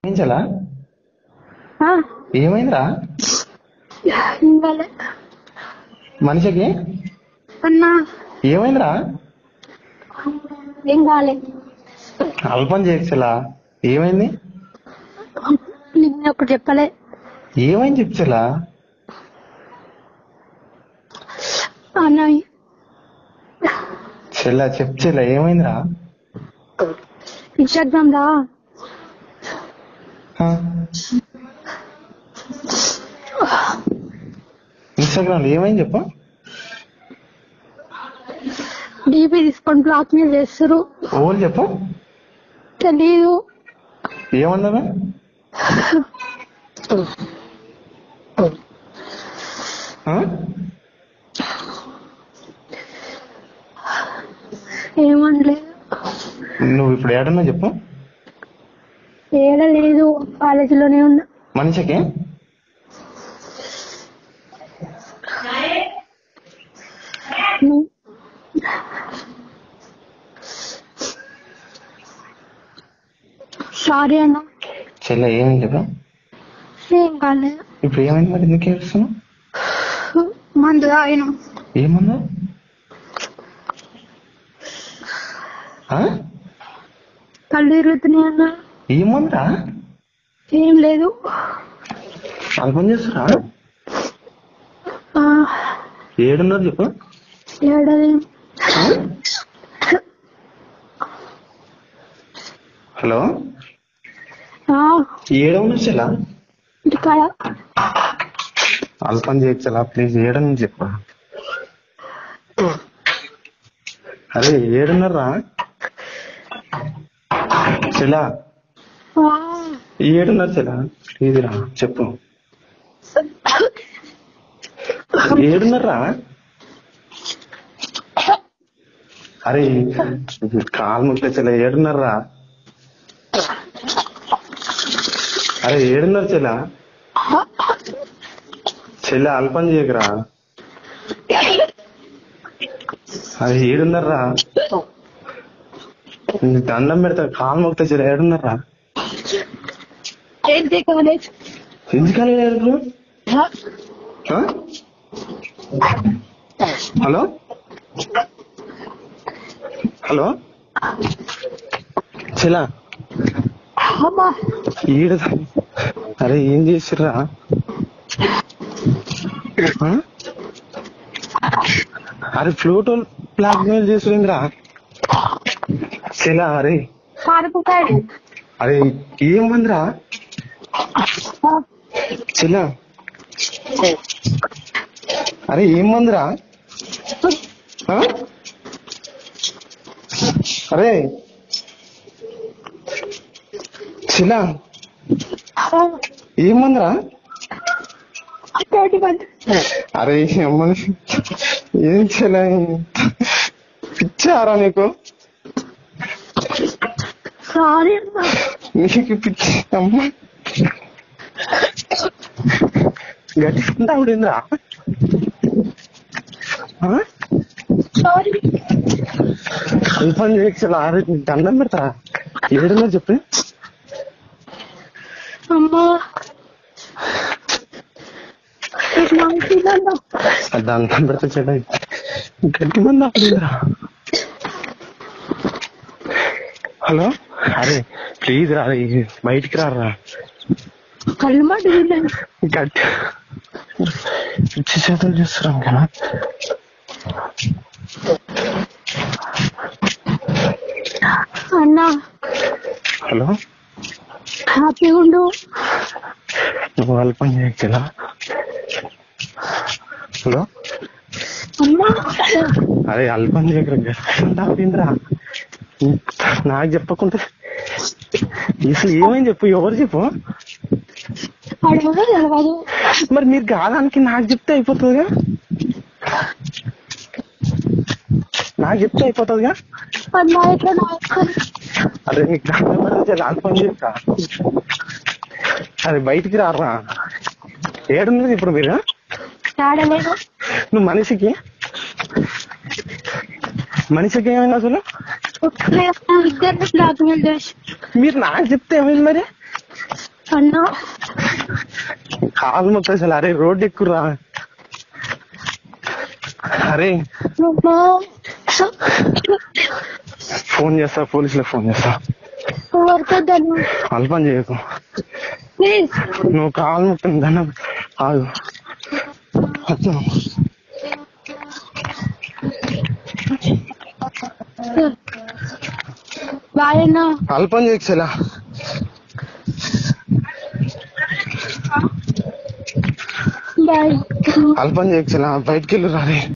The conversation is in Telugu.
ఏంచలా ఆ, ఏమైందిరా ఇంకాలే మనిషికి అన్నా ఏమైందిరా ఏం కాలే అల్పం చేయొచ్చులా ఏమైంది నిన్న ఒకటి చెప్పలే ఏమైంది చెప్చలా అన్న చెల్లా చెప్చెలా ఏమైందిరా ఇన్స్టాగ్రామ్ రా ఇన్స్టాగ్రామ్ లో ఏమైంది చెప్పు డీపీ తీసుకొని బ్లాక్ మెయిల్ చేస్తారు ఓళ్ళు చెప్పు తెలీదు ఏమన్నారా ఆ? ఏమనలేదు నువ్వు ఇప్పుడు ఏడన్నా చెప్పు ఏడ లేదు కాలేజీలోనే ఉన్నా మనిషికి నువ్వు- సారీ అన్న చెల్ల ఏమైంది చెప్పు ఏం కాలేదు ఇప్పుడు ఏమైంది మరి ఎందుకు ఏడుస్తున్నావు మందు తాగిన ఏమన్నా ఆ? కళ్ళు తిరుగుతున్నాయి అన్న ఏమందిరా ఏం లేదు అల్పం చేస్తురా ఆ, ఏడున్నారు చెప్పు ఏడలేదు ఆ? హలో ఆ, ఏడవున్నారు చెల్లా ఇంటికాడ అల్పం చేయొచ్చలా ప్లీజ్ ఏడని చెప్పు అరే ఏడున్నారా చెలా ఆ, ఏడున్నారు చెలా ప్లీజ్ రా చెప్పు ఏడున్నారా అరే కాలు ముట్లే చెల్ల ఏడున్నారా అరే ఏడున్నారు చెల్ల చెల్ల అల్పం చేయకరా అరే ఏడున్నారా నీకు దండం పెడతా కాలు మొక్తా చెల్ల ఏడున్నారా ఏంటి కాలేజ్ ఎందుకని లేరు ఆ? హలో హలో చెలా అమ్మా ఈడ అరే ఏం చేసిర్రా ఆ? అరే ఫ్లూటో బ్లాక్ మెయిల్ చేసిందిరా చెలా అరే పారిపోతాడు అరే ఏమందిరా చెలా అరే ఏమందిరా ఆ? అరే శిలా ఏమందిరా థర్టీ మంత్ అరే అమ్మ ఏం చెలా పిచ్చారా నీకు సారీ అమ్మా నీకు పిచ్చి అమ్మ గట్టిగా ఆవిడిందిరా సారీ కన్ఫర్మ్ చేయొచ్చు ఆరే దండం పెడతా ఏడున్నా చెప్పు అమ్మా మంచిదన్నా దండం పెడతా చెడ గట్టి మంది ఆవిడిందిరా హలో అరే ప్లీజ్ రా అరే, బయటికి రారా కళ్ళు మండుతున్నాయి గట్టి పిచ్చి చేతులు చేస్తున్నాం కదా అన్నా హలో హ్యాపీగా ఉండు నువ్వు అల్పం చేయొచ్చులా హలో అమ్మా అరే అల్పం చేయకరా నాకు చెప్పకుంటే అసలు ఏమైంది చెప్పు ఎవరు చెప్పు అడగదు తెలవదు మరి మీరు కాదానికి నాకు చెప్తే అయిపోతుందిగా నాకు చెప్తే అయిపోతుందిగా అన్నా ఇట్లా నాకు అరే నీకు దండం పెడితే అల్పం చేయక అరే బయటికి రారా ఏడున్నది ఇప్పుడు మీరు ఆడలేదు నువ్వు మనిషికి మనిషికి ఏమైంది అసలు ఇద్దరిని బ్లాక్ మెయిల్ చేసి మీరు నాకు చెప్తే ఏమైంది మరి అన్నా కాలు మొత్తం అసలు అరే రోడ్ ఎక్కురా అరే అమ్మా. ఫోన్ చేస్తా పోలీసులకు ఫోన్ చేస్తా వర్కొద్దన్నా అల్పం చేయకు ప్లీజ్ నువ్వు కాలు మొత్తం దండం ఆగు అచ్చా. బాయ్ అన్నా అల్పం చేయకు బాయ్ అల్పం చేయకు బయటికి వెళ్ళు రారే